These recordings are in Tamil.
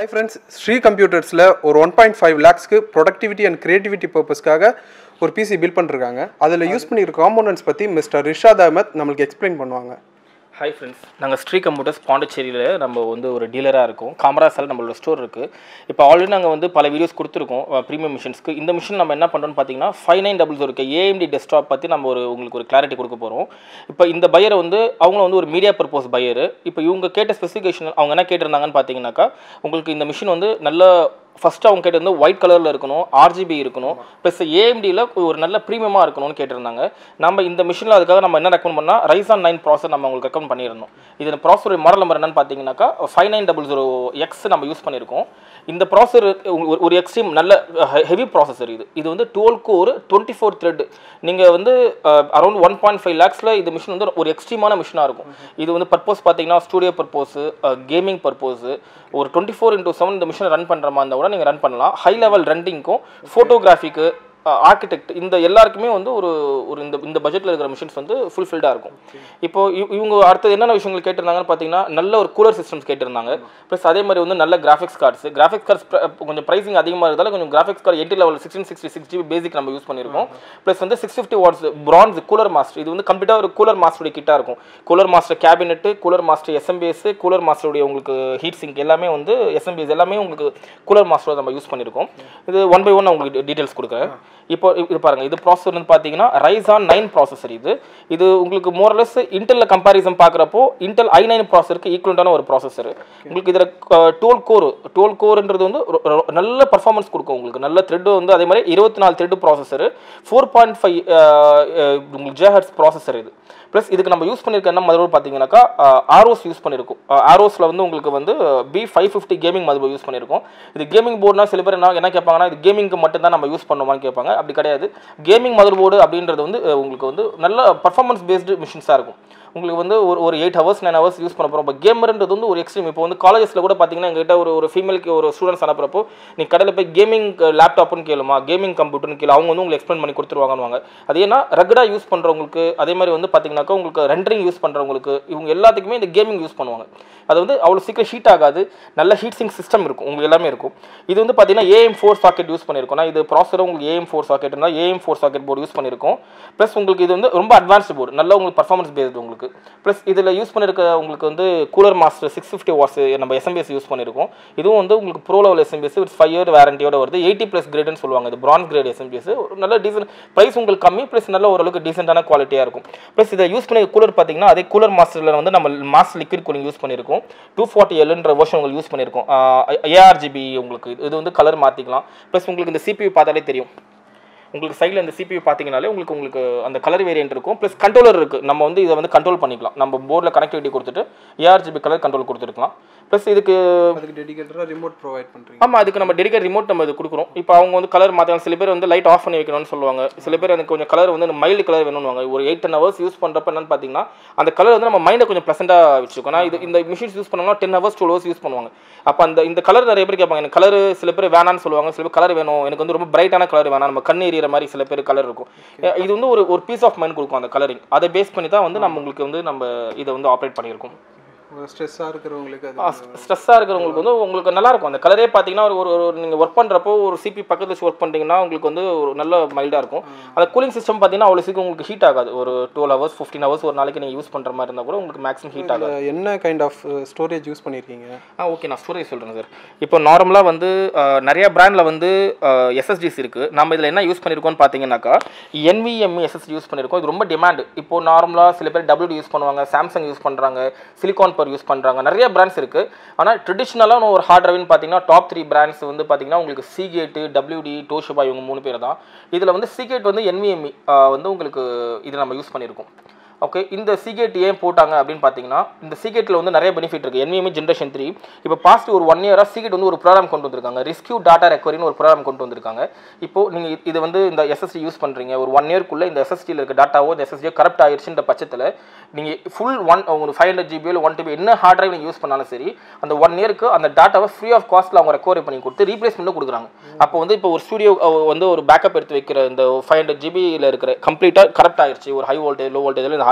ஹாய் ஃப்ரெண்ட்ஸ் ஸ்ரீ கம்ப்யூட்டர்ஸில் ஒரு ஒன் பாயிண்ட் ஃபைவ் லேக்ஸ்க்கு ப்ரொடக்டிவிட்டி அண்ட் கிரியேட்டிவிட்டி பர்பஸ்க்காக ஒரு பிசி பில்ட் பண்ணிருக்காங்க அதில் யூஸ் பண்ணியிருக்க காம்போனன்ட்ஸ் பற்றி மிஸ்டர் ரிஷாத் அஹமத் நம்மளுக்கு எக்ஸ்பிளைன் பண்ணுவாங்க ஹாய் ஃப்ரெண்ட்ஸ் நாங்கள் ஸ்ரீ கம்ப்யூட்டர்ஸ் பாண்டிச்சேரியில் நம்ம வந்து ஒரு டீலராக இருக்கோம் காமராசால் நம்மளோட ஸ்டோர் இருக்குது இப்போ ஆல்ரெடி நாங்கள் வந்து பல வீடியோஸ் கொடுத்துருக்கோம் ப்ரீமியம் மிஷின்ஸ்க்கு இந்த மிஷின் நம்ம என்ன பண்ணுறோம்னு பார்த்தீங்கன்னா five nine double zero AMD desktop பற்றி நம்ம ஒரு உங்களுக்கு ஒரு கிளாரிட்டி கொடுக்க போகிறோம் இப்போ இந்த பையரை வந்து அவங்க வந்து ஒரு மீடியா பர்பஸ் பையர் இப்போ இவங்க கேட்ட ஸ்பெசிஃபிகேஷன் அவங்க என்ன கேட்டிருந்தாங்கன்னு பார்த்தீங்கன்னாக்கா உங்களுக்கு இந்த மிஷின் வந்து நல்ல ஃபஸ்ட்டு அவங்க கேட்டு வந்து ஒயிட் கலரில் இருக்கணும் ஆர்ஜிபி இருக்கணும் ப்ளஸ் ஏஎம்டியில் ஒரு நல்ல ப்ரீமியமாக இருக்கணும்னு கேட்டிருந்தாங்க நம்ம இந்த மிஷினில் அதுக்காக நம்ம என்ன ரெக்கமெண்ட் பண்ணால் ரைசான் நைன் ப்ராசர் நம்ம உங்களுக்கு ரெக்கமெண்ட் பண்ணியிருந்தோம் இது ப்ராசர் மாடல் நம்பர் என்னன்னு பார்த்தீங்கன்னாக்கா five nine double zero X நம்ம யூஸ் பண்ணியிருக்கோம் இந்த ப்ராசர் ஒரு எக்ஸ்ட்ரீம் நல்ல ஹெவி ப்ராசஸர் இது இது வந்து twelve core twenty four thread நீங்கள் வந்து அரௌண்ட் ஒன் பாயிண்ட் ஃபைவ் லேக்ஸில் இந்த மிஷின் வந்து ஒரு எக்ஸ்ட்ரீமான மிஷினாக இருக்கும் இது வந்து பர்பஸ் பார்த்தீங்கன்னா ஸ்டூடியோ பர்பஸு கேமிங் பர்பஸு ஒரு டுவெண்ட்டி ஃபோர் இன்டூ செவன் இந்த மிஷினை ரன் பண்ணுற மாதிரி இருந்தால் கூட நீங்கள் ரன் பண்ணலாம் ஹை லெவல் ரெண்டிங்க்கும் ஃபோட்டோகிராஃபிக்கு ஆர்கிடெக்ட் இந்த எல்லாருக்குமே வந்து ஒரு ஒரு இந்த இந்த பட்ஜெட்டில் இருக்கிற மிஷின்ஸ் வந்து ஃபுல்ஃபில்டாக இருக்கும் இப்போ இவ- இவங்க அடுத்தது என்னென்ன விஷயங்கள் கேட்டிருந்தாங்கன்னு பார்த்தீங்கன்னா நல்ல ஒரு கூலர் சிஸ்டம்ஸ் கேட்டிருந்தாங்க ப்ளஸ் அதே மாதிரி வந்து நல்ல கிராஃபிக்ஸ் கார்ட்ஸ் கிராஃபிக்ஸ் கார்ட்ஸ் கொஞ்சம் ப்ரைசிங் அதிகமாக இருந்தாலும் கொஞ்சம் graphics card eighty level sixteen sixty six GB basic நம்ம யூஸ் பண்ணியிருக்கோம் ப்ளஸ் வந்து six fifty watts bronze cooler master இது வந்து கம்ப்ளீட்டாக ஒரு கூலர் மாஸ்டருடைய கிட்டாக இருக்கும் cooler master cabinet cooler master SMPS cooler மாஸ்டருடைய உங்களுக்கு ஹீட் சிங்க் எல்லாமே வந்து எஸ்எம்பிஎஸ் எல்லாமே உங்களுக்கு கூலர் மாஸ்டர் நம்ம யூஸ் பண்ணியிருக்கோம் இது ஒன் பை ஒன் உங்களுக்கு டீட்டெயில்ஸ் கொடுக்குறேன் இப்போ இது பாருங்க இது ப்ராசஸர் வந்து பார்த்தீங்கன்னா ரைசான் நைன் ப்ராசஸர் இது இது உங்களுக்கு மோரலஸ் இன்டெல்ல கம்பாரிசன் பார்க்குறப்போ இன்டெல் ஐ நைன் ப்ராசஸருக்கு ஈக்குவலான ஒரு ப்ராசஸர் உங்களுக்கு இதில் டுவெல் கோர் டுவெல் கோர்ன்றது வந்து ஒரு- ஒரு நல்ல பர்ஃபார்மன்ஸ் கொடுக்கும் உங்களுக்கு நல்ல த்ரெட் வந்து அதே மாதிரி இருபத்தி நாலு thread processor four point five உங்களுக்கு ஜேஹர்ட்ஸ் ப்ராசஸர் இது ப்ளஸ் இதுக்கு நம்ம யூஸ் பண்ணியிருக்க என்ன மதர்போர்டு பார்த்தீங்கன்னாக்கா ஆரோஸ் யூஸ் பண்ணியிருக்கோம் ஆரோஸில் வந்து உங்களுக்கு வந்து B five fifty gaming motherboard use பண்ணியிருக்கோம் இது கேமிங் போர்டுனா சில பேர் என்ன என்ன கேட்பாங்கன்னா இது கேமிங்க்கு மட்டும்தான் நம்ம யூஸ் பண்ணுவோமான்னு கேட்பாங்க அப்படி கிடையாது கேமிங் மதர்போர்டு அப்படின்றது வந்து அஹ், உங்களுக்கு வந்து நல்ல பர்ஃபார்மன்ஸ் பேஸ்டு மிஷின்ஸாக இருக்கும் உங்களுக்கு வந்து ஒரு ஒரு eight hours nine hours use பண்ண போகிறோம் இப்போ கேமர்ன்றது வந்து ஒரு எக்ஸ்ட்ரீம் இப்போ வந்து காலேஜஸில் கூட பார்த்தீங்கன்னா எங்ககிட்ட ஒரு ஒரு ஃபீமேலுக்கு ஒரு ஸ்டூடெண்ட்ஸ் அனுப்புறப்போ நீ கடையில் போய் கேமிங் லேப்டாப்னு கேளுமா கேமிங் கம்ப்யூட்டர்னு கேளு அவங்க வந்து உங்களுக்கு எக்ஸ்பிளைன் பண்ணி கொடுத்துருவாங்கன்னு அது ஏன்னா ரகடாக யூஸ் பண்ணுறவங்களுக்கு அதே மாதிரி வந்து பார்த்தீங்கன்னாக்கா உங்களுக்கு ரெண்டரிங் யூஸ் பண்ணுறவங்களுக்கு இவங்க எல்லாத்துக்குமே இந்த கேமிங் யூஸ் பண்ணுவாங்க அது வந்து அவ்வளோ சீக்கிரம் ஹீட் ஆகாது நல்ல ஹீட் சிங் சிஸ்டம் இருக்கும் உங்களுக்கு எல்லாமே இருக்கும் இது வந்து பார்த்தீங்கன்னா ஏஎம் ஃபோர் சாக்கெட் யூஸ் பண்ணியிருக்கோம் நான் இது ப்ராசர் உங்களுக்கு ஏஎம் ஃபோர் சாக்கெட் இருந்தால் AM four socket board use பண்ணியிருக்கோம் ப்ளஸ் உங்களுக்கு இது வந்து ரொம்ப அட்வான்ஸ்டு போர்டு நல்ல உங்களுக்கு பர்ஃபார்மன்ஸ் பேஸ்டு உங்களுக்கு ப்ளஸ் இதில் யூஸ் பண்ணியிருக்க உங்களுக்கு வந்து cooler master six fifty watts நம்ம எஸ்எம்பிஎஸ் யூஸ் பண்ணியிருக்கோம் இதுவும் வந்து உங்களுக்கு pro level SMPS with five year வாரண்டியோட வருது எயிட்டி ப்ளஸ் கிரேட்னு சொல்லுவாங்க இது பிரான்ஸ் கிரேட் எஸ்எம்பிஎஸ் ஒரு நல்ல டீசென்ட் ப்ரைஸ் உங்களுக்கு கம்மி ப்ளஸ் நல்ல ஓரளவுக்கு டீசென்டான குவாலிட்டியாக இருக்கும் ப்ளஸ் இதை யூஸ் பண்ணி கூலர் பார்த்தீங்கன்னா அதே கூலர் மாஸ்டரில் வந்து நம்ம மாஸ் லிக்விட் கூலிங் யூஸ் பண்ணியிருக்கோம் டூ ஃபார்ட்டி எல்ன்ற வருஷன் உங்களுக்கு யூஸ் பண்ணியிருக்கோம் ஏஆர்ஜிபி உங்களுக்கு இது இது வந்து கலர் மாற்றிக்கலாம் ப்ளஸ் உங்களுக்கு இந்த சிபியூ பார்த்தாலே தெரியும் உங்களுக்கு சைடில் இந்த சிபியூ பார்த்தீங்கனாலே உங்களுக்கு உங்களுக்கு அந்த கலர் வேரியன்ட் இருக்கும் ப்ளஸ் கண்ட்ரோலர் இருக்குது நம்ம வந்து இதை வந்து கண்ட்ரோல் பண்ணிக்கலாம் நம்ம போர்டில் கனெக்டிவிட்டி கொடுத்துட்டு ஏஆர்ஜிபி கலர் கண்ட்ரோல் கொடுத்துருக்கலாம் ப்ளஸ் இதுக்கு அதுக்கு டெடிகேட்டடாக ரிமோட் ப்ரொவைட் பண்ணுறீங்க ஆமாம் அதுக்கு நம்ம டெடிகேட் ரிமோட் நம்ம இது கொடுக்குறோம் இப்போ அவங்க வந்து கலர் மாற்றாங்க சில பேர் வந்து லைட் ஆஃப் பண்ணி வைக்கணும்னு சொல்லுவாங்க சில பேர் எனக்கு கொஞ்சம் கலர் வந்து மைல்டு கலர் வேணும்னுவாங்க ஒரு எயிட் டென் ஹவர்ஸ் யூஸ் பண்ணுறப்ப என்னன்னு பார்த்தீங்கன்னா அந்த கலர் வந்து நம்ம மைண்டை கொஞ்சம் ப்ளசண்டாக வச்சுருக்கோம் நான் இது இந்த மிஷின்ஸ் யூஸ் பண்ணோம்னா ten hours twelve hours use பண்ணுவாங்க அப்போ அந்த இந்த கலர் நிறைய பேர் கேட்பாங்க எனக்கு கலர் சில பேர் வேணான்னு சொல்லுவாங்க சில பேர் கலர் வேணும் எனக்கு வந்து ரொம்ப பிரைட்டான கலர் வேணாம் நம்ம கண் எறிகிற மாதிரி சில பேர் கலர் இருக்கும் அஹ் இது வந்து ஒரு ஒரு பீஸ் ஆஃப் மைண்ட் கொடுக்கும் அந்த கலரிங் அதை பேஸ் பண்ணி தான் வந்து நம்ம உங்களுக்கு வந்து நம்ம இதை வந்து ஆப்ரேட் பண்ணியிருக்கோம் ஸ்ட்ரெஸ்ஸாக இருக்கிறவங்களுக்கு அது ஸ்ட்ரெஸ்ஸாக இருக்கிறவங்களுக்கு வந்து உங்களுக்கு நல்லா இருக்கும் அந்த கலரே பார்த்தீங்கன்னா ஒரு ஒரு ஒரு நீங்கள் ஒர்க் பண்ணுறப்போ ஒரு சிபி பக்கத்தில் வச்சு ஒர்க் பண்ணுறீங்கன்னா உங்களுக்கு வந்து ஒரு நல்ல மைல்டாக இருக்கும் அந்த கூலிங் சிஸ்டம் பார்த்தீங்கன்னா அவ்வளோ சீக்கிரம் உங்களுக்கு ஹீட் ஆகாது ஒரு டுவெல் ஹவர்ஸ் ஃபிஃப்டீன் ஹவர்ஸ் ஒரு நாளைக்கு நீங்கள் யூஸ் பண்ணுற மாதிரி இருந்தால் கூட உங்களுக்கு மேக்ஸிமம் ஹீட் ஆகாது இதுல என்ன கைண்ட் ஆஃப் ஸ்டோரேஜ் யூஸ் பண்ணியிருக்கீங்க ஆ ஓகே நான் ஸ்டோரேஜ் சொல்கிறேன் சார் இப்போ நார்மலாக வந்து அஹ், நிறைய பிராண்டில் வந்து எஸ்எஸ்டிஸ் இருக்குது நம்ம இதில் என்ன யூஸ் பண்ணியிருக்கோம்னு பார்த்தீங்கன்னாக்கா NVMe எஸ்எஸ்டி யூஸ் பண்ணியிருக்கோம் இது ரொம்ப டிமாண்ட் இப்போ நார்மலாக சில பேர் டபிள்யூ யூஸ் பண்ணுவாங்க சாம்சங் யூஸ் பண்ணுறாங்க சிலிகான் பர் யூஸ் பண்ணுறாங்க நிறைய பிராண்ட்ஸ் இருக்குது ஆனால் ட்ரெடிஷ்னலாக ஒரு ஹார்ட் டிரைவ்னு பார்த்தீங்கன்னா டாப் த்ரீ பிராண்ட்ஸ் வந்து பார்த்தீங்கன்னா உங்களுக்கு சீகேட்டு டபிள்யூடி டோஷிபா இவங்க மூணு பேர் தான் இதில் வந்து சீகேட் வந்து NVMe அஹ், வந்து உங்களுக்கு இதை நம்ம யூஸ் பண்ணியிருக்கோம் ஓகே இந்த சீகேட் ஏன் போட்டாங்க அப்படின்னு பார்த்தீங்கன்னா இந்த சீகேட்டில் வந்து நிறைய பெனிஃபிட் இருக்குது என்விஎம்இ ஜென்ரேஷன் த்ரீ இப்போ பாஸ்ட் ஒரு ஒன் இயராக சீகேட் வந்து ஒரு ப்ரோக்ராம் கொண்டு வந்திருக்காங்க ரெஸ்கியூ டாட்டா ரெக்கவரின்னு ஒரு ப்ரோக்ராம் கொண்டு வந்திருக்காங்க இப்போ நீங்கள் இது வந்து இந்த எஸ்எஸ்டி யூஸ் பண்ணுறீங்க ஒரு ஒன் இயர்க்குள்ளே இந்த எஸ்எஸ்டியில் இருக்க டாட்டாவோ இந்த எஸ்எஸ்டியோ கரப்ட் ஆயிடுச்சுன்ற பட்சத்தில் நீங்கள் ஃபுல் ஒன் ஒரு ஃபைவ் ஹண்ட்ரட் ஜிபியோ இல்லை ஒன் டிபி என்ன ஹார்ட் டிரைவ் நீங்கள் யூஸ் பண்ணாலும் சரி அந்த ஒன் இயருக்கு அந்த டாட்டாவை ஃப்ரீ ஆஃப் காஸ்ட்டில் அவங்க ரெக்கவரி பண்ணி கொடுத்து ரீப்ளேஸ்மெண்ட்டும் கொடுக்குறாங்க அப்போ வந்து இப்போ ஒரு ஸ்டூடியோ வந்து ஒரு பேக்கப் எடுத்து வைக்கிற இந்த ஃபைவ் ஹண்ட்ரட் ஜிபியில் இருக்கிற கம்ப்ளீட்டாக கரப்ட் ஆயிடுச்சு ஒரு ஹை வோல்டேஜ் லோ வோல்டேஜில் இந்த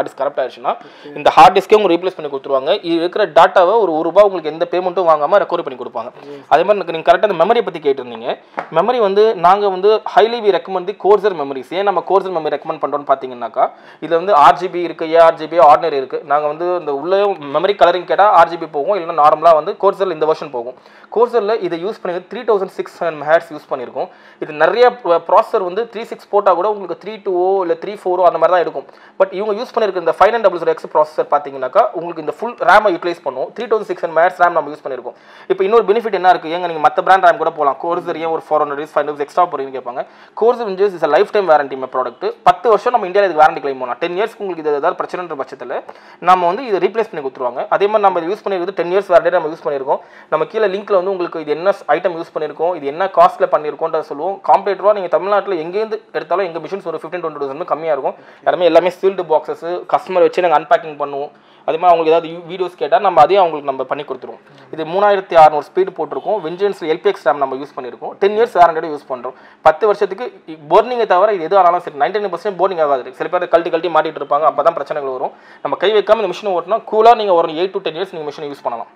ஹார்ட் டிஸ்க் கரெக்ட் ஆயிடுச்சுன்னா இந்த ஹார்ட் டிஸ்க்கே உங்களுக்கு ரீப்ளேஸ் பண்ணி கொடுத்துருவாங்க இது இருக்கிற டாட்டாவை ஒரு ஒரு ரூபா உங்களுக்கு எந்த பேமெண்ட்டும் வாங்காம ரெக்கவரி பண்ணி கொடுப்பாங்க அதே மாதிரி எனக்கு நீங்கள் கரெக்டாக அந்த மெமரியை பற்றி கேட்டிருந்தீங்க மெமரி வந்து நாங்கள் வந்து highly we recommend the Corsair memories ஏன் நம்ம கோர்சர் மெமரி ரெக்கமெண்ட் பண்ணுறோம்னு பார்த்தீங்கன்னாக்கா இதில் வந்து ஆர்ஜிபி இருக்குது ஏஆர்ஜிபி ஆர்டினரி இருக்குது நாங்கள் வந்து இந்த உள்ள மெமரி கலரிங் கேட்டால் ஆர்ஜிபி போகும் இல்லைன்னா நார்மலாக வந்து கோர்சரில் இந்த வெர்ஷன் போகும் கோர்சரில் இதை யூஸ் பண்ணி three thousand six hertz use பண்ணியிருக்கோம் இது நிறைய ப்ராசர் வந்து த்ரீ சிக்ஸ் போட்டால் கூட உங்களுக்கு த்ரீ டூஓ இல்லை த்ரீ ஃபோரோ அந்த மாதிரி தான் இருக்கும் பட் இவங்க யூஸ் பண்ணியிருக்க இந்த five nine double X processor பார்த்தீங்கன்னாக்கா உங்களுக்கு இந்த ஃபுல் ரேமை யூட்டிலைஸ் பண்ணும் த்ரீ தௌசண்ட் சிக்ஸ் ஹண்ட்ரட் மேட்ஸ் ரேம் நம்ம யூஸ் பண்ணியிருக்கோம் இப்போ இன்னொரு பெனிஃபிட் என்ன இருக்குது ஏங்க நீங்கள் மற்ற பிராண்ட் ரேம் கூட போகலாம் கோர்சர் ஏன் ஒரு four hundred five hundred extra போகிறீங்கன்னு கேட்பாங்க கோர்சர் இன்ஜஸ் is lifetime warranty product பத்து வருஷம் நம்ம இந்தியாவில் இதுக்கு வாரண்டி கிளைம் பண்ணலாம் டென் இயர்ஸ்க்கு உங்களுக்கு இது ஏதாவது பிரச்சனைன்ற பட்சத்தில் நம்ம வந்து இதை ரீப்ளேஸ் பண்ணி கொடுத்துருவாங்க அதே மாதிரி நம்ம யூஸ் பண்ணியிருக்கிறது டென் இயர்ஸ் வாரண்டி நம்ம யூஸ் பண்ணியிருக்கோம் நம்ம கீழே லிங்க்ல வந்து உங்களுக்கு இது என்ன ஐட்டம் யூஸ் பண்ணியிருக்கோம் இது என்ன காஸ்ட்டில் பண்ணியிருக்கோன்றத சொல்லுவோம் காம்பேட்டராக நீங்கள் தமிழ்நாட்டில் எங்கேருந்து எடுத்தாலும் எங்கள் மிஷின்ஸ் ஒரு ஃபிஃப்டின் டுவெண்ட்டி தௌசண்ட் கம்மியாக இருக்கும் எல்லாமே எல்லாமே சீல்டு பாக்ஸஸ் கஸ்டமர் வச்சு நாங்கள் அன்பேக்கிங் பண்ணுவோம் அதே மாதிரி அவங்களுக்கு ஏதாவது வீடியோஸ் கேட்டால் நம்ம அதையும் அவங்களுக்கு நம்ம பண்ணி கொடுத்துருவோம் இது மூணாயிரத்தி அறநூறு ஸ்பீடு போட்டிருக்கோம் வெஞ்சன்ஸ் எல்பிஎக்ஸ் ரேம் நம்ம யூஸ் பண்ணியிருக்கோம் டென் இயர்ஸ் வாரண்டியோட யூஸ் பண்ணுறோம் பத்து வருஷத்துக்கு போர்னிங்கை தவிர இது எது ஆனாலும் சரி நைன்டி நைன் பர்சன்ட் போர்னிங் ஆகாது சில பேர் கழட்டி கழட்டி மாட்டிட்டு இருப்பாங்க அப்போ தான் பிரச்சனைகள் வரும் நம்ம கை வைக்காம இந்த மிஷினை ஓட்டினா கூலாக நீங்கள் ஒரு எயிட் டு டென் இயர்ஸ் நீங்கள் மிஷினை யூஸ் பண்ணலாம்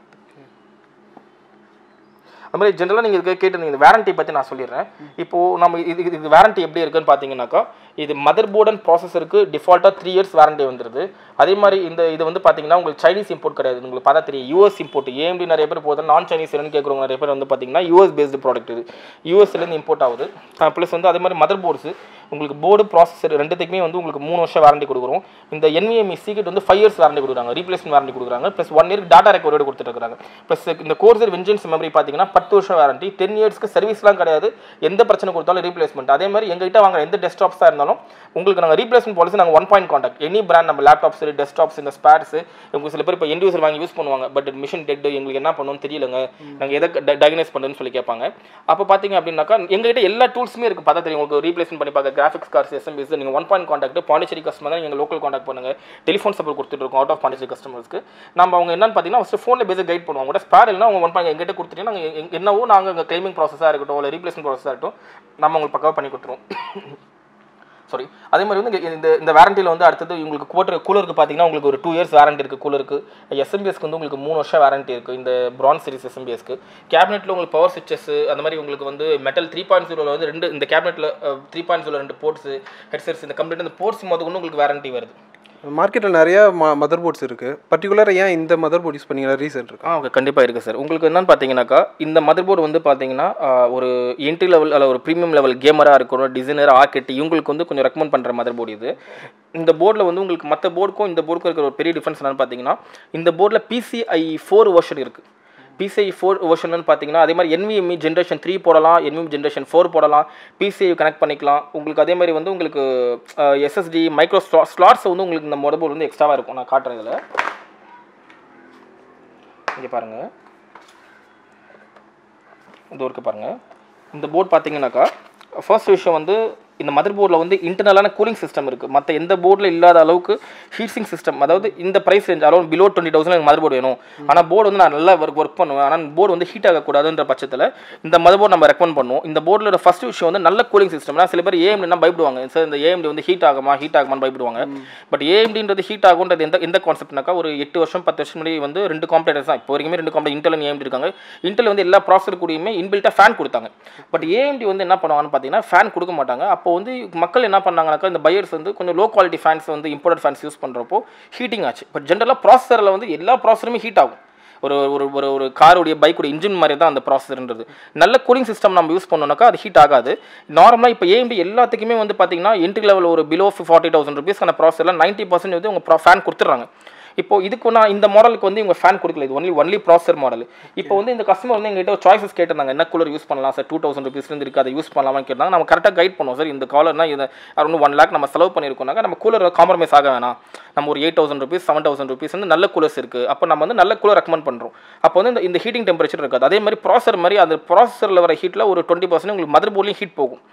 அது மாதிரி ஜென்ரலாக நீங்கள் இதுக்கு கேட்டிருந்தீங்க இந்த வாரண்டி பற்றி நான் சொல்லிடுறேன் இப்போது நம்ம இது இது- இது வாரண்டி எப்படி இருக்குன்னு பார்த்தீங்கன்னாக்கா இது மதர் போர்டு அண்ட் ப்ராசஸருக்கு டிஃபால்ட்டாக த்ரீ இயர்ஸ் வாரண்டி வந்துருது அதே மாதிரி இந்த இது வந்து பார்த்தீங்கன்னா உங்களுக்கு சைனீஸ் இம்போர்ட் கிடையாது உங்களுக்கு பார்த்தா தெரியும் யூஎஸ் இம்போர்ட் ஏஎம்டி நிறைய பேர் போதும் நான் சைனீஸ் என்னன்னு கேட்குறவங்க நிறைய பேர் வந்து பார்த்தீங்கன்னா யூஎஸ் பேஸ்டு ப்ராடக்ட் இது யூஎஸ்லேருந்து இம்போர்ட் ஆகுது ப்ளஸ் வந்து அதே மாதிரி மதர் போர்ட்ஸ் உங்களுக்கு போர்டு ப்ராசஸர் ரெண்டுத்துக்குமே வந்து உங்களுக்கு மூணு வருஷம் வாரண்டி கொடுக்குறோம் இந்த NVMe சீக்கிரம் வந்து ஃபைவ் இயர்ஸ் வாரண்டி கொடுக்குறாங்க ரீப்ளேஸ்மெண்ட் வாரண்டி கொடுக்குறாங்க ப்ளஸ் ஒன் இயர்க்கு டாட்டா ரெக்கவரி கொடுத்துட்டு இருக்காங்க ப்ளஸ் இந்த கோர்சர் வெஞ்சன்ஸ் மெமரி பார்த்தீங்கன்னா பத்து வருஷம் வாரண்டி டென் இயர்ஸ்க்கு சர்வீஸ்லாம் கிடையாது எந்த பிரச்சனை கொடுத்தாலும் ரீப்ளேஸ்மெண்ட் அதே மாதிரி எங்ககிட்ட வாங்குற எந்த டெஸ்க்டாப்ஸாக இருந்தாலும் உங்களுக்கு நாங்கள் ரீப்ளேஸ்மெண்ட் பாலிசி நாங்கள் one point contact any brand நம்ம லேப்டாப்ஸ் டெஸ்க்டாப்ஸ் இந்த ஸ்பேர்ஸ் உங்களுக்கு சில பேர் இப்போ எண்ட் யூசர் வாங்கி யூஸ் பண்ணுவாங்க பட் மிஷின் டெட் எங்களுக்கு என்ன பண்ணணும்னு தெரியலங்க நாங்கள் எதை டயக்னைஸ் பண்ணுறதுன்னு சொல்லி கேட்பாங்க அப்போ பார்த்தீங்க அப்படின்னாக்கா எங்ககிட்ட எல்லா டூல்ஸுமே இருக்குது பார்த்தா தெரியும் உங்களுக்கு ரீப்ளேஸ்மெண்ட் பண்ணி பார்க்க கிராஃபிக்ஸ் கார்ஸ் எஸ்எம்பிஎஸ் நீங்கள் one point contact Pondicherry customer தான் நீங்கள் லோக்கல் காண்டாக்ட் பண்ணுங்க டெலிஃபோன் சப்போர்ட் கொடுத்துட்டு இருக்கோம் அவுட் ஆஃப் பாண்டிச்சேரி கஸ்டமர்ஸ்க்கு நம்ம அவங்க என்னன்னு பார்த்தீங்கன்னா ஃபஸ்ட்டு ஃபோனில் பேஸை கைட் பண்ணுவாங்க கூட ஸ்பேர் இல்லைனா அவங்க ஒன் பாயிண்ட் எங்கிட்ட கொடுத்துட்டு நாங்கள் எங்க- என்னவோ நாங்கள் எங்கள் கிளைமிங் ப்ராசஸாக இருக்கட்டும் இல்லை ரீப்ளேஸ்மெண்ட் ப்ராசஸாக இருக்கட்டும் நம்ம உங்களுக்கு பக்காவாக பண்ணி கொடுத்துருவோம் சாரி அதே மாதிரி வந்து இங்க இந்த இந்த வாரண்டியில் வந்து அடுத்தது உங்களுக்கு கூலர் கூலருக்கு பார்த்தீங்கன்னா உங்களுக்கு ஒரு டூ இயர்ஸ் வாரண்டி இருக்குது கூலருக்கு எஸ்எம்பிஎஸ்க்கு வந்து உங்களுக்கு மூணு வருஷம் வாரண்டி இருக்குது இந்த பிரான்ஸ் சீரிஸ் எஸ்எம்பிஎஸ்க்கு கேபினெட்டில் உங்களுக்கு பவர் சுவிச்சஸ் அந்த மாதிரி உங்களுக்கு வந்து மெட்டல் த்ரீ பாயிண்ட் ஜீரோவில் வந்து ரெண்டு இந்த கேபினெட்டில் த்ரீ பாயிண்ட் ஜீரோ ரெண்டு போர்ட்ஸ் ஹெட்செட்ஸ் இந்த கம்ப்ளீட் இந்த போர்ட்ஸ் முதல் கொண்டு உங்களுக்கு வாரண்டி வருது மார்க்கெட்டில் நிறைய மதர் போர்ட்ஸ் இருக்குது பர்டிகுலராக ஏன் இந்த மதர் போர்ட் யூஸ் பண்ணீங்களா ரீசன் இருக்கு ஆ ஓகே கண்டிப்பாக இருக்குது சார் உங்களுக்கு என்னன்னு பார்த்தீங்கன்னாக்கா இந்த மதர் போர்டு வந்து பார்த்தீங்கன்னா ஆ, ஒரு என்ட்ரி லெவல் அல்ல ஒரு ப்ரீமியம் லெவல் கேமராக இருக்கணும் டிசைனர் ஆர்கிட் இவங்களுக்கு வந்து கொஞ்சம் ரெக்கமெண்ட் பண்ணுற மதர் போர்டு இது இந்த போர்டில் வந்து உங்களுக்கு மற்ற போர்டுக்கும் இந்த போர்டுக்கும் இருக்கிற ஒரு பெரிய டிஃப்ரென்ஸ் என்னன்னு பார்த்தீங்கன்னா இந்த போர்டில் பிசிஐ ஃபோர் வெர்ஷன் இருக்குது பிசிஐ ஃபோர் வெர்ஷன் பார்த்தீங்கன்னா அதே மாதிரி NVMe ஜென்ரேஷன் த்ரீ போடலாம் NVMe ஜென்ரேஷன் ஃபோர் போடலாம் பிசிஐ கனெக்ட் பண்ணிக்கலாம் உங்களுக்கு அதே மாதிரி வந்து உங்களுக்கு எஸ்எஸ்டி மைக்ரோ ஸ்லா ஸ்லாட்ஸ் வந்து உங்களுக்கு இந்த மொதல் வந்து எக்ஸ்ட்ராவாக இருக்கும் நான் காட்டுறேன் இதில் இங்கே பாருங்கள் இது இருக்கு பாருங்க இந்த போர்டு பார்த்தீங்கன்னாக்கா ஃபர்ஸ்ட் விஷயம் வந்து இந்த மதர் போர்டில் வந்து இன்டர்னலான கூலிங் சிஸ்டம் இருக்குது மற்ற எந்த போர்டில் இல்லாத அளவுக்கு ஹீட்டிங் சிஸ்டம் அதாவது இந்த price range around below twenty thousand எனக்கு மதர் போர்டு வேணும் ஆனால் போர்டு வந்து நான் நல்லா ஒர்க் ஒர்க் பண்ணுவேன் ஆனால் போர்டு வந்து ஹீட் ஆகக்கூடாதுன்ற பட்சத்தில் இந்த மதர் போர்டு நம்ம ரெக்கமெண்ட் பண்ணுவோம் இந்த போர்டில் ஃபர்ஸ்ட் விஷயம் வந்து நல்ல கூலிங் சிஸ்டம் சில பேர் ஏஎம்டினா பயப்படுவாங்க சார் இந்த ஏஎம்டி வந்து ஹீட் ஆகுமா ஹீட் ஆகுமான்னு பயப்படுவாங்க பட் ஏஎம்டின்றது ஹீட் ஆகுன்றது எந்த எந்த கான்செப்ட்னாக்கா ஒரு எட்டு வருஷம் பத்து வருஷம் முன்னாடி வந்து ரெண்டு காம்படேட்டர்ஸ் தான் இப்போ வரைக்குமே ரெண்டு காம்படேட் இன்டெல் ஏஎம்டி இருக்காங்க இன்டெல் வந்து எல்லா ப்ராசஸர் கூடயுமே இன்பில்ட்டாக ஃபேன் கொடுத்தாங்க பட் ஏஎம்டி வந்து என்ன பண்ணுவாங்கன்னு பார்த்தீங்கன்னா ஃபேன் கொடுக்க மாட்டாங்க அப்போ வந்து மக்கள் என்ன பண்ணாங்கனாக்கா இந்த பையர்ஸ் வந்து கொஞ்சம் லோ குவாலிட்டி ஃபேன்ஸ் வந்து இம்போர்ட் ஃபேன்ஸ் யூஸ் பண்ணுறப்போ ஹீட்டிங் ஆச்சு பட் ஜென்ரலாக ப்ராசஸரில் வந்து எல்லா ப்ராசஸருமே ஹீட் ஆகும் ஒரு ஒரு ஒரு ஒரு காருடைய பைக்குடைய இன்ஜின் மாதிரி தான் அந்த ப்ராசஸர்ன்றது நல்ல கூலிங் சிஸ்டம் நம்ம யூஸ் பண்ணோம்னாக்கா அது ஹீட் ஆகாது நார்மலாக இப்போ ஏஎம்டி எல்லாத்துக்குமே வந்து பார்த்தீங்கன்னா என்ட்ரி லெவல் ஒரு பிலோ ஃபார்ட்டி தௌசண்ட் ருபீஸ்க்கான ப்ராசஸரில் நைன்ட்டி பர்சன்ட் வந்து உங்கள் ஃபேன் கொடுத்துட்றாங்க இப்போ இதுக்கு நான் இந்த மாடலுக்கு வந்து இவங்க ஃபேன் கொடுக்கல இது ஒன்லி ஒன்லி ப்ராசர் மாடல் இப்போ வந்து இந்த கஸ்டமர் வந்து எங்ககிட்ட சாய்ஸஸ் கேட்டிருந்தாங்க என்ன கூலர் யூஸ் பண்ணலாம் சார் டூ தௌசண்ட் ருபீஸ்லேருந்து இருக்குது அதை யூஸ் பண்ணலாமான்னு கேட்டாங்க நம்ம கரெக்டாக கைட் பண்ணுவோம் சார் இந்த காலர்னா இது அரௌண்ட் ஒன் லேக் நம்ம செலவு பண்ணியிருக்கோம்னாக்கா நம்ம கூலர் காம்ப்ரமைஸ் ஆக வேணாம் நம்ம ஒரு eight thousand rupees seven thousand rupees வந்து நல்ல கூலர்ஸ் இருக்குது அப்போ நம்ம வந்து நல்ல கூலர் ரெக்கமெண்ட் பண்ணுறோம் அப்போ வந்து இந்த இந்த ஹீட்டிங் டெம்பரேச்சர் இருக்காது அதே மாதிரி ப்ராசர் மாதிரி அந்த ப்ராசரில் வர ஹீட்டில் ஒரு டுவெண்ட்டி பர்சன்ட் உங்களுக்கு மதர் போர்ட்லையும் ஹீட் போகும்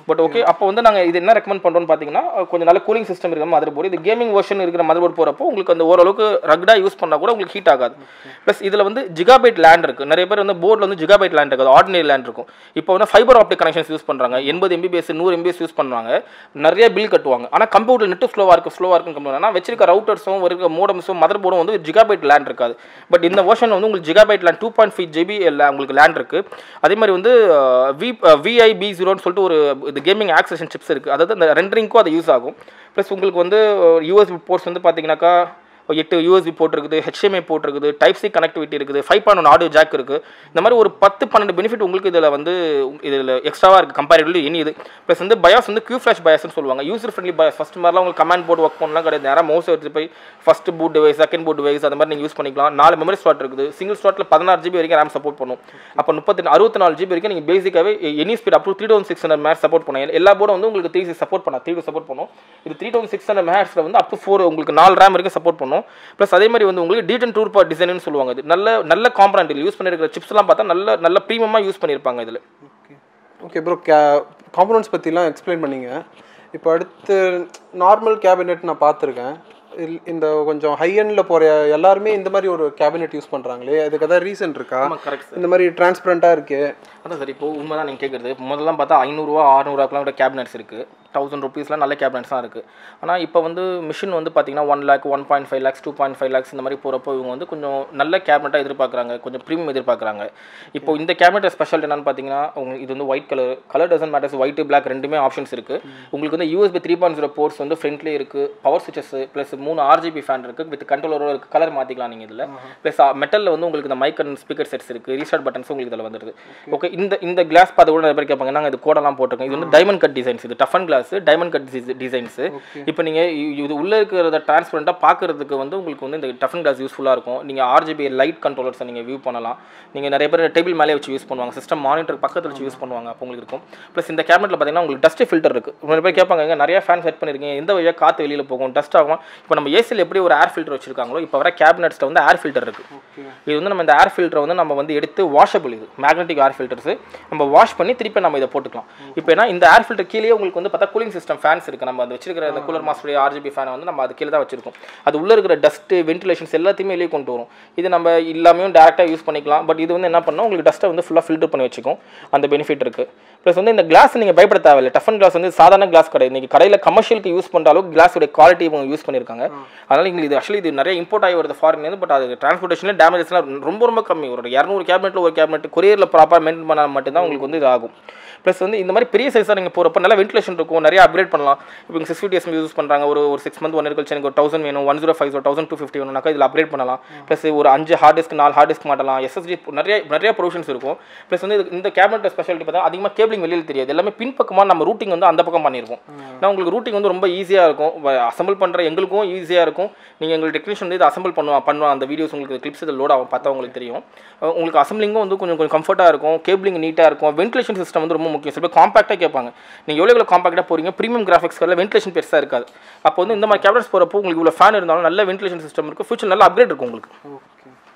பட் ஓகே அப்போ வந்து நாங்கள் இது என்ன ரெக்கமெண்ட் பண்ணுறோம்னு பார்த்தீங்கன்னா கொஞ்சம் நல்ல கூலிங் சிஸ்டம் இருக்கிற மதர் போர்டு இது கேமிங் வெர்ஷன் இருக்கிற மதர் போர்டு போகிறப்போ உங்களுக்கு அந்த ஓரளவுக்கு ரக்டாக யூஸ் பண்ணால் கூட உங்களுக்கு ஹீட் ஆகாது ப்ளஸ் இதில் வந்து ஜிகாபைட் லேண்ட் இருக்குது நிறைய பேர் வந்து போர்டில் வந்து ஜிகாபைட் லேண்ட் இருக்காது ஆர்டினரி லேண்ட் இருக்கும் இப்போ வந்து ஃபைபர் ஆப்டிக் கனெக்ஷன்ஸ் யூஸ் பண்ணுறாங்க எண்பது எம்பிபிஎஸ் நூறு எம்பிஎஸ் யூஸ் பண்ணுவாங்க நிறைய பில் கட்டுவாங்க ஆனால் கம்ப்யூட்டர் நெட்டு ஸ்லோவாக இருக்குது ஸ்லோவாக இருக்குன்னு கம்ப்யூட்டர் ஆனால் வச்சிருக்க ரவுட்டர்ஸும் இருக்க மோடம்ஸும் மதர் போர்டும் வந்து ஜிகாபைட் லேண்ட் இருக்காது பட் இந்த வெர்ஷன் வந்து உங்களுக்கு gigabyte LAN two point five GB உங்களுக்கு லேண்ட் இருக்குது அதே மாதிரி வந்து வி விஐபி ஜீரோன்னு சொல்லிட்டு ஒரு இது கேமிங் ஆக்சேஷன் சிப்ஸ் இருக்குது அதாவது அந்த ரெண்டரிங்க்கும் அது யூஸ் ஆகும் ப்ளஸ் உங்களுக்கு வந்து யூஎஸ்பி போர்ட்ஸ் வந்து பார்த்தீங்கன்னாக்கா எட்டு யூஎஸ்பி போட்டிருக்குது ஹெச்எம்ஐ போட்டிருக்குது டைப் சி கனெக்டிவிட்டி இருக்குது five point one audio jack இருக்குது இந்த மாதிரி ஒரு பத்து பன்னெண்டு பெனிஃபிட் உங்களுக்கு இதில் வந்து இதில் எக்ஸ்ட்ராவாக இருக்குது கம்பேரிட்டிவ்லி இனி இது ப்ளஸ் வந்து பயாஸ் வந்து கியூ ஃப்ளாஷ் பயாஸ்னு சொல்லுவாங்க யூசர் ஃப்ரெண்ட்லி பயாஸ் ஃபஸ்ட் மாதிரிலாம் உங்களுக்கு கமாண்ட் போர்டு ஒர்க் பண்ணலாம் கிடையாது நேராக மவுஸ் எடுத்து போய் first boot device second boot device அந்த மாதிரி நீங்கள் யூஸ் பண்ணிக்கலாம் நாலு மெமரி ஸ்லாட் இருக்குது சிங்கிள் ஸ்லாட்டில் பதினாறு ஜிபி வரைக்கும் ரேம் சப்போர்ட் பண்ணும் அப்போ முப்பத்தி அறுபத்தி நாலு ஜிபி வரைக்கும் நீங்கள் பேசிக்காகவே any speed up to three thousand six hundred மேட்ச் சப்போர்ட் பண்ணலாம் எல்லா போர்டும் வந்து உங்களுக்கு த்ரீ சிக்ஸ் சப்போர்ட் பண்ணா த்ரீ சப்போர்ட் பண்ணும் இது த்ரீ தௌசண்ட் சிக்ஸ் ஹண்ட்ரட் மேட்ச்சில் வந்து அப் டு ஃபோர் உங்களுக்கு நாலு ரேம் வரைக்கும் சப்போர்ட் பண்ணும் ப்ளஸ் அதே மாதிரி வந்து உங்களுக்கு டீட் அண்ட் டூர் பார் டிசைன்னு சொல்லுவாங்க இது நல்ல நல்ல காம்பனண்ட் இதில் யூஸ் பண்ணிருக்கிற சிப்ஸ்லாம் பார்த்தா நல்ல நல்ல ப்ரீமியமாக யூஸ் பண்ணியிருப்பாங்க இதில் ஓகே ஓகே ப்ரோ கே காம்பனன்ட்ஸ் பற்றிலாம் எக்ஸ்பிளைன் பண்ணீங்க இப்போ அடுத்து நார்மல் கேபினெட் நான் பார்த்துருக்கேன் இல்- இந்த கொஞ்சம் ஹை எண்டில் போகிற எல்லாருமே இந்த மாதிரி ஒரு கேபினெட் யூஸ் பண்ணுறாங்களே அதுக்கு ஏதாவது ரீசன் இருக்கா ஆமாம் கரெக்ட் இந்த மாதிரி டிரான்ஸ்பரண்ட்டாக இருக்கு அதான் சார் இப்போ உண்மை தான் நீங்கள் கேட்குறது முதல்லாம் பார்த்தா ஐநூறுரூவா அறுநூறுவாக்கெலாம் கூட கேபினட்ஸ் இருக்குது தௌசண்ட் ருபீஸ்லாம் நல்ல கேபினட்ஸ் தான் இருக்குது ஆனால் இப்போ வந்து மிஷின் வந்து பார்த்தீங்கன்னா one lakh one point five lakhs two point five lakhs இந்த மாதிரி போகிறப்போ இவங்க வந்து கொஞ்சம் நல்ல கேபினட்டாக எதிர்பார்க்குறாங்க கொஞ்சம் ப்ரீமியம் எதிர்பார்க்குறாங்க இப்போ இந்த கேபினட் ஸ்பெஷல் என்னன்னு பார்த்தீங்கன்னா உங்களுக்கு இது வந்து white colour colour doesn't matters white black ரெண்டுமே ஆப்ஷன்ஸ் இருக்குது உங்களுக்கு வந்து USB three point zero ports வந்து ஃப்ரண்ட்லேயே இருக்குது பவர் சுவிச்சஸ் ப்ளஸ் மூணு ஆர்ஜிபி ஃபேன் இருக்குது வித் கண்ட்ரோலரோட இருக்குது கலர் மாற்றிக்கலாம் நீங்கள் இதில் ப்ளஸ் மெட்டலில் வந்து உங்களுக்கு இந்த மைக் அண்ட் ஸ்பீக்கர் செட்ஸ் இருக்குது ரீஸ்டார்ட் பட்டன்ஸ் உங்களுக்கு இதில் வந்துருது ஓகே இந்த இந்த கிளாஸ் பார்த்து கூட நிறைய பேர் கேட்பாங்க நாங்கள் இது கோடெல்லாம் போட்டிருக்கோம் இது வந்து டைமண்ட் கட் டிசைன்ஸ் இது டஃபன் கிளாஸ் டைமண்ட் கட் டிசைன்ஸ் இப்போ நீங்கள் இது உள்ளே இருக்கிறத டிரான்ஸ்பரண்ட்டாக பார்க்கறதுக்கு வந்து உங்களுக்கு வந்து இந்த டஃபன் கிளாஸ் யூஸ்ஃபுல்லாக இருக்கும் நீங்கள் ஆர்ஜிபி லைட் கண்ட்ரோலர்ஸை நீங்கள் வியூ பண்ணலாம் நீங்கள் நிறைய பேர் டேபிள் மேலே வச்சு யூஸ் பண்ணுவாங்க சிஸ்டம் மானிட்டர் பக்கத்தில் வச்சு யூஸ் பண்ணுவாங்க அப்போ உங்களுக்கு இருக்கும் ப்ளஸ் இந்த கேபினெட்டில் பார்த்தீங்கன்னா உங்களுக்கு டஸ்ட் ஃபில்டர் இருக்குது நிறைய பேர் கேட்பாங்க "ஏங்க, நிறைய ஃபேன் செட் பண்ணியிருக்கீங்க எந்த வழியாக காற்று வெளியில் போகும் டஸ்ட் ஆகும் இப்போ நம்ம ஏசியில் எப்படி ஒரு ஏர் ஃபில்டர் வச்சிருக்காங்களோ இப்போ வர கேபினெட்ஸில் வந்து ஏர் ஃபில்டர் இருக்குது இது வந்து நம்ம இந்த ஏர் ஃபில்டரை வந்து நம்ம வந்து எடுத்து வாஷபிள் இது மேக்னெட்டிக் ஏர் ஃபில்டர்ஸ் நம்ம வாஷ் பண்ணி திருப்பி நம்ம இதை போட்டுக்கலாம் இப்போ ஏன்னா இந்த ஏர் ஃபில்டர் கீழே உங்களுக்கு வந்து பார்த்தா கூலிங் சிஸ்டம் ஃபேன்ஸ் இருக்குது நம்ம அது வச்சிருக்கிற இந்த கூலர் மாஸ்டர் ஆர்ஜிபி ஃபேனை வந்து நம்ம அது கீழே தான் வச்சிருக்கோம் அது உள்ளே இருக்கிற டஸ்ட்டு வென்டிலேஷன்ஸ் எல்லாத்தையுமே வெளியே கொண்டு வரும் இது நம்ம இல்லாமையும் டேரெக்டாக யூஸ் பண்ணிக்கலாம் பட் இது வந்து என்ன பண்ணோம் உங்களுக்கு டஸ்ட்டை வந்து ஃபுல்லாக ஃபில்டர் பண்ணி வச்சுக்கும் அந்த பெனிஃபிட் இருக்குது ப்ளஸ் வந்து இந்த கிளாஸ் நீங்கள் பயப்பட தேவையில்லை டஃபன் கிளாஸ் வந்து சாதாரண கிளாஸ் கிடையாது இன்னைக்கு கடையில் கமர்ஷியலுக்கு யூஸ் பண்ணுற அளவுக்கு கிளாஸோட குவாலிட்டி இவங்க யூஸ் பண்ணியிருக்காங்க அதனால் எங்களுக்கு இது ஆக்சுவலி இது நிறைய இம்போர்ட் ஆகி வருது ஃபாரின் பட் அது டிரான்ஸ்போர்ட்டேஷனில் டேமேஜஸ்லாம் ரொம்ப ரொம்ப கம்மி ஒரு இரநூறு கேபினெட்டில் ஒரு கேபினெட் கொரியரில் ப்ராப்பராக மெயின்டைன் பண்ணால் மட்டும்தான் உங்களுக்கு வந்து இது ஆகும் ப்ளஸ் வந்து இந்த மாதிரி பெரிய சைஸாக நீங்கள் போகிறப்ப நல்லா வென்டிலேஷன் இருக்கும் நிறைய அப்கிரேட் பண்ணலாம் இப்போ சிக்ஸ் ஃபிஃப்டி எஸ்எம் யூஸ் பண்ணுறாங்க ஒரு ஒரு சிக்ஸ் மந்த் ஒன் இயர் கழிச்சு எனக்கு ஒரு தௌசண்ட் வேணும் one zero five thousand two fifty வேணும்னாக்கா இதில் அப்கிரேட் பண்ணலாம் ப்ளஸ் ஒரு அஞ்சு ஹார்ட் டிஸ்க் நாலு ஹார்ட் டிஸ்க் மாட்டலாம் எஸ்எஸ்டி நிறைய நிறைய ப்ரொவிஷன்ஸ் இருக்கும் ப்ளஸ் வந்து இது- இந்த கேபினட் ஸ்பெஷாலிட்டி பார்த்தா அதிகமாக கேபிளிங் வெளியில் தெரியாது எல்லாமே பின்பக்கமாக நம்ம ரூட்டிங் வந்து அந்த பக்கம் பண்ணியிருக்கோம் நான் உங்களுக்கு ரூட்டிங் வந்து ரொம்ப ஈஸியாக இருக்கும் அசம்பிள் பண்ணுற எங்களுக்கும் ஈஸியாக இருக்கும் நீங்கள் எங்களுக்கு டெக்னீஷியன் வந்து இது அசம்பிள் பண்ணுவா பண்ணுவான் அந்த வீடியோஸ் உங்களுக்கு கிளிப்ஸ் இதில் லோட் ஆகும் பார்த்தா உங்களுக்கு தெரியும் அஹ் உங்களுக்கு அசம்பிளிங்கும் வந்து கொஞ்சம் கொஞ்சம் கம்ஃபர்ட்டாக இருக்கும் கேபிளிங் நீட்டாக இருக்கும் வென்டிலேஷன் சிஸ்டம் வந்து ரொம்ப முக்கியம் சில பேர் காம்பாக்டாக கேட்பாங்க நீங்கள் எவ்வளோ எவ்வளோ காம்பாக்டாக போகிறீங்க ப்ரீமியம் கிராஃபிக்ஸ் கார்டில் வென்டிலேஷன் பெருசாக இருக்காது அப்போ வந்து இந்த மாதிரி கேபினட்ஸ் போகிறப்போ உங்களுக்கு இவ்வளோ ஃபேன் இருந்தாலும் நல்ல வென்டிலேஷன் சிஸ்டம் இருக்கும் ஃபியூச்சர் நல்ல அப்கிரேட் இருக்கும் உங்களுக்கு ஓகே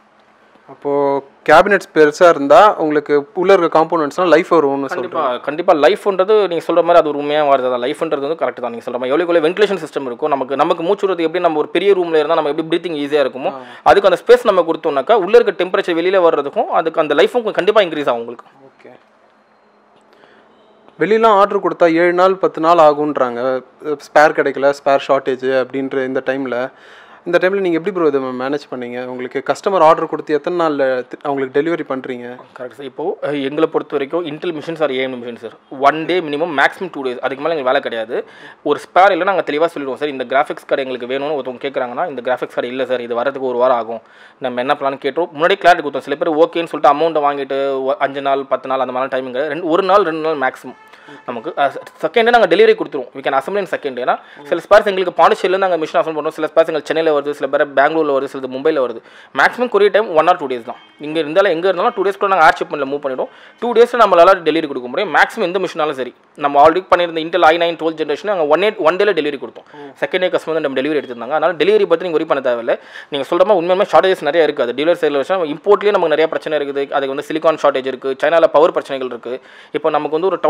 அப்போது கேபினெட்ஸ் பெருசாக இருந்தால் உங்களுக்கு உள்ள இருக்க காம்போனன்ட்ஸ்லாம் லைஃப் வரும்னு சொல்கிறேன் கண்டிப்பாக கண்டிப்பாக லைஃப்ன்றது நீங்கள் சொல்கிற மாதிரி அது ஒரு உண்மையாக வருது தான் லைஃப்ன்றது வந்து கரெக்ட் தான் நீங்கள் சொல்கிற மாதிரி எவ்வளோ எவ்வளோ வென்டிலேஷன் சிஸ்டம் இருக்கும் நமக்கு நமக்கு மூச்சு விடுறது எப்படி நம்ம ஒரு பெரிய ரூமில் இருந்தால் நம்ம எப்படி ப்ரீத்திங் ஈஸியாக இருக்குமோ அதுக்கு அந்த ஸ்பேஸ் நம்ம கொடுத்தோம்னாக்கா உள்ளே இருக்க டெம்பரேச்சர் வெளியில் வர்றதுக்கும் அதுக்கு அந்த லைஃபும் கண்டிப்பாக இன்க்ரீஸ் ஆகும் உங்களுக்கு ஓகே வெளியெலாம் ஆர்டர் கொடுத்தா ஏழு நாள் பத்து நாள் ஆகுன்றாங்க ஸ்பேர் கிடைக்கல ஸ்பேர் ஷார்ட்டேஜ் அப்படின்ற இந்த டைமில் இந்த டைமில் நீங்கள் எப்படி ப்ரோ இதை மேனேஜ் பண்ணீங்க உங்களுக்கு கஸ்டமர் ஆர்டர் கொடுத்து எத்தனை நாளில் அவங்களுக்கு டெலிவரி பண்ணுறீங்க கரெக்ட் சார் இப்போ அஹ், எங்களை பொறுத்த வரைக்கும் Intel machines or AM machine sir one day minimum maximum two days அதுக்கு மேலே எங்களுக்கு வேலை கிடையாது ஒரு ஸ்பேர் இல்லை நாங்கள் தெளிவாக சொல்லிடுவோம் சார் இந்த கிராஃபிக்ஸ் கார்டு எங்களுக்கு வேணும்னு ஒருத்தவங்க கேட்குறாங்கன்னா இந்த கிராஃபிக்ஸ் கார்டு இல்லை சார் இது வரதுக்கு ஒரு வாரம் ஆகும் நம்ம என்ன பிளான் கேட்டோம் முன்னாடி கிளாரிட்டி கொடுத்தோம் சில பேர் ஓகேன்னு சொல்லிட்டு அமௌண்ட்டை வாங்கிட்டு ஒ- அஞ்சு நாள் பத்து நாள் அந்த மாதிரி டைமிங் ரெண்டு ஒரு நாள் ரெண்டு நாள் மேக்ஸிமம் நமக்கு செகண்டே நாங்கள் டெலிவரி கொடுத்துருவோம் we can assemble in second ஏன்னா சில ஸ்பேர்ஸ் எங்களுக்கு பாண்டிச்சேரியில் நாங்கள் மிஷின் அசம்பிள் பண்ணுறோம் சில ஸ்பேர்ஸ் எங்களுக்கு சென்னையில் வருது சில பேர் பெங்களூரில் வருது சில மும்பையில் வருது maximum courier time one or two days தான் இங்கே இருந்தாலும் எங்கே இருந்தாலும் டூ டேஸ்க்குள்ள நாங்கள் ஆட் ஷிப்மெண்ட்டில் மூவ் பண்ணிவிடும் டூ டேஸில் நம்மளால டெலிவரி கொடுக்க முடியும் மேக்ஸிமம் எந்த மிஷினாலும் சரி நம்ம ஆல்ரெடி பண்ணியிருந்த Intel I nine twelve generation நாங்கள் ஒன் எயிட் ஒன் டேல டெலிவரி கொடுத்தோம் செகண்ட் டே கஸ்டமர் நம்ம டெலிவரி எடுத்திருந்தாங்க அதனால் டெலிவரி பற்றி நீங்கள் ஒரி பண்ண தேவையில்லை நீங்கள் சொல்கிற மாதிரி உண்மையுமே ஷார்டேஜஸ் நிறைய இருக்குது அது டீலர் சைடில் வச்சா இம்போர்ட்லேயே நமக்கு நிறைய பிரச்சனை இருக்குது அதுக்கு வந்து சிலிகான் ஷார்டேஜ் இருக்குது சைனாவில் பவர் பிரச்சனைகள் இருக்குது இப்போ நமக்கு வந்து ஒரு தௌசண்ட் மிஷின்ஸ்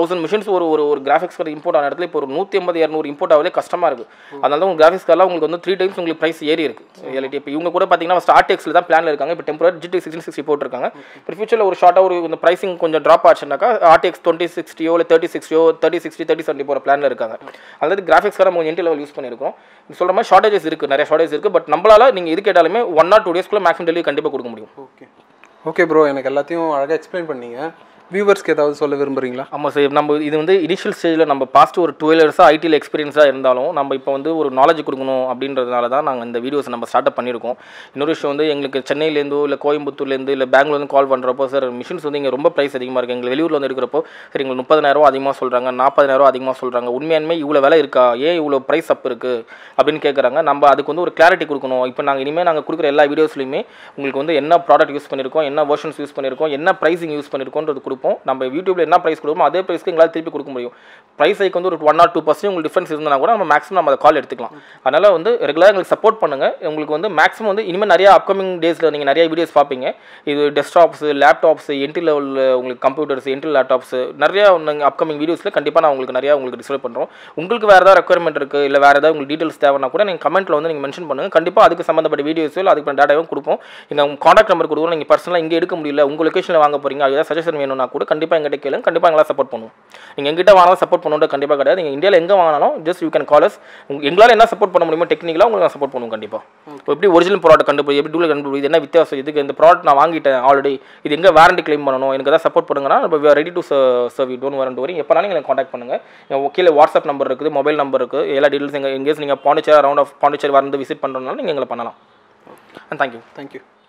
ஒரு ஒரு ஒரு கிராஃபிக்ஸ் கார்டு இம்போர்ட் ஆன இடத்துல இப்போ ஒரு நூற்றி ஐம்பது இரநூறு இம்போர்ட் ஆகவே கஷ்டமாக இருக்குது அதனால தான் உங்கள் கிராஃபிக்ஸ் கார்டில் உங்களுக்கு வந்து த்ரீ டைம்ஸ் உங்களுக்கு ப்ரைஸ் ஏறி இருக்கு ரியாலிட்டி இப்போ இவங்க கூட பார்த்தீங்கன்னா ஸ்டார்ட் எக்ஸில் தான் பிளானில் இருக்காங்க இப்போ டெம்பரரி ஜிடி சிக்ஸ்டின் சிக்ஸ்டி போட்டிருக்காங்க இப்போ ஃபியூச்சரில் ஒரு ஷார்ட்டாக ஒரு இந்த ப்ரைசிங் கொஞ்சம் ட்ராப் ஆச்சுனாக்கா ஆர்டிஎக்ஸ் டுவெண்ட்டி சிக்ஸ்டியோ இல்லை தேர்ட்டி சிக்ஸ்டியோ தேர்ட்டி சிக்ஸ்டி தேர்ட்டி செவன்ட்டி போகிற பிளானில் இருக்காங்க அதாவது கிராஃபிக்ஸ் கார்டு நம்ம என்டி லெவல் யூஸ் பண்ணியிருக்கோம் சொல்கிற மாதிரி ஷார்டேஜஸ் இருக்குது நிறைய ஷார்டேஜ் இருக்குது பட் நம்மளால நீங்கள் இது கேட்டாலுமே ஒன் ஆர் டூ டேஸ்க்குள்ள மேக்ஸிமம் டெலிவரி கண்டிப்பாக கொடுக்க முடியும் ஓகே ஓகே ப்ரோ எனக்கு எல்லாத்தையும் அழகாக எக்ஸ்பிளைன் பண்ணீங்க வியூவர்ஸ்க்கு ஏதாவது சொல்ல விரும்புறீங்களா ஆமாம் சார் நம்ம இது வந்து இனிஷியல் ஸ்டேஜில் நம்ம பாஸ்ட் ஒரு டுவெல் இயர்ஸாக ஐடியில் எக்ஸ்பீரியன்ஸாக இருந்தாலும் நம்ம இப்போ வந்து ஒரு நாலேஜ் கொடுக்கணும் அப்படின்றதுனால தான் நாங்கள் இந்த வீடியோஸ் நம்ம ஸ்டார்ட் பண்ணியிருக்கோம் இன்னொரு விஷயம் வந்து எங்களுக்கு சென்னையிலேருந்தோ இல்லை கோயம்புத்தூர்லேருந்து இல்லை பெங்களூர்லேருந்து கால் பண்ணுறப்போ சார் மிஷின்ஸ் வந்து இங்கே ரொம்ப ப்ரைஸ் அதிகமாக இருக்குது எங்களுக்கு வெளியூரில் வந்து எடுக்கிறப்போ சரி எங்களுக்கு முப்பதாயிரம் அதிகமாக சொல்கிறாங்க நாற்பதாயிரம் அதிகமாக சொல்கிறாங்க உண்மையானுமே இவ்வளோ விலை இருக்கா ஏன் இவ்வளோ ப்ரைஸ் அப் இருக்குது அப்படின்னு கேட்குறாங்க நம்ம அதுக்கு வந்து ஒரு கிளாரிட்டி கொடுக்கணும் இப்போ நாங்கள் இனிமேல் நாங்கள் கொடுக்குற எல்லா வீடியோஸ்லையுமே உங்களுக்கு வந்து என்ன ப்ராடக்ட் யூஸ் பண்ணியிருக்கோம் என்ன வெர்ஷன்ஸ் யூஸ் பண்ணியிருக்கோம் என்ன ப்ரைஸிங் யூஸ் பண்ணியிருக்கோன்றது கொடுப்போம் நம்ம யூடியூப்ல என்ன ப்ரைஸ் கொடுப்போம் அதே ப்ரைஸ்க்கு எங்களால் திருப்பி கொடுக்க முடியும் ப்ரைஸ் ஹைக்கு வந்து ஒரு ஒன் ஆர் டூ பர்சன்ட் உங்களுக்கு டிஃபரன்ஸ் இருந்தால் கூட நம்ம மேக்ஸிமம் நம்ம அதை கால் எடுத்துக்கலாம் அதனால் வந்து ரெகுலராக எங்களுக்கு சப்போர்ட் பண்ணுங்கள் உங்களுக்கு வந்து மேக்ஸிமம் வந்து இனிமேல் நிறைய அப்கமிங் டேஸில் நீங்கள் நிறைய வீடியோஸ் பார்ப்பீங்க இது டெஸ்க்டாப்ஸ் லேப்டாப்ஸ் என்ட்ரி லெவலில் உங்களுக்கு கம்ப்யூட்டர்ஸ் என்ட்ரி லேப்டாப்ஸ் நிறைய நீங்கள் அப்கமிங் வீடியோஸில் கண்டிப்பாக நான் உங்களுக்கு நிறையா உங்களுக்கு டிஸ்பிளே பண்ணுறோம் உங்களுக்கு வேறு ஏதாவது ரெக்குயர்மெண்ட் இருக்குது இல்லை வேறு ஏதாவது உங்களுக்கு டீட்டெயில்ஸ் தேவைன்னா கூட நீங்கள் கமெண்ட்டில் வந்து நீங்கள் மென்ஷன் பண்ணுங்கள் கண்டிப்பாக அதுக்கு சம்மந்தப்பட்ட வீடியோஸோ இல்லை அதுக்கு டேட்டாவும் கொடுப்போம் எங்கள் காண்டாக்ட் நம்பர் கொடுக்குறோம் நீங்கள் பர்சனலாக இங்கே எடுக்க முடியல உங்கள் லொக்கேஷனில் வாங்க போகிறீங்க அது ஏதாவது சஜஷன் வேணும்னா கூட கண்டிப்பாக எங்கிட்ட கேளுங்க கண்டிப்பாக எங்களால் சப்போர்ட் பண்ணுவோம் நீங்கள் எங்கிட்ட வாங்கினாலும் சப்போர்ட் பண்ணுறது கண்டிப்பாக கிடையாது நீங்கள் இந்தியாவில் எங்கே வாங்கினாலும் just you can call us எங்களால் என்ன சப்போர்ட் பண்ண முடியுமோ டெக்னிக்கலாக உங்களுக்கு நான் சப்போர்ட் பண்ணுவோம் கண்டிப்பாக இப்போ எப்படி ஒரிஜினல் ப்ராடக்ட் கண்டுபிடி எப்படி டூல கண்டுபிடி இது என்ன வித்தியாசம் இதுக்கு இந்த ப்ராடக்ட் நான் வாங்கிட்டேன் ஆல்ரெடி இது எங்கே வாரண்டி கிளைம் பண்ணணும் எனக்கு ஏதாவது சப்போர்ட் பண்ணுங்கன்னா நம்ம ரெடி டு சர்வ் டோன் வரண்ட் வரி எப்போனாலும் எங்களை காண்டாக்ட் பண்ணுங்கள் கீழே வாட்ஸ்அப் நம்பர் இருக்குது மொபைல் நம்பர் இருக்குது எல்லா டீட்டெயில்ஸ் எங்கள் எங்கேயாச்சும் நீங்கள் பாண்டிச்சேரி ரவுண்ட் ஆஃப் பாண்டிச்சேரி வந்து விசிட் பண்ணுறதுனால நீங்கள் எங்களை பண்ணலாம் தேங்க்யூ தேங்க்யூ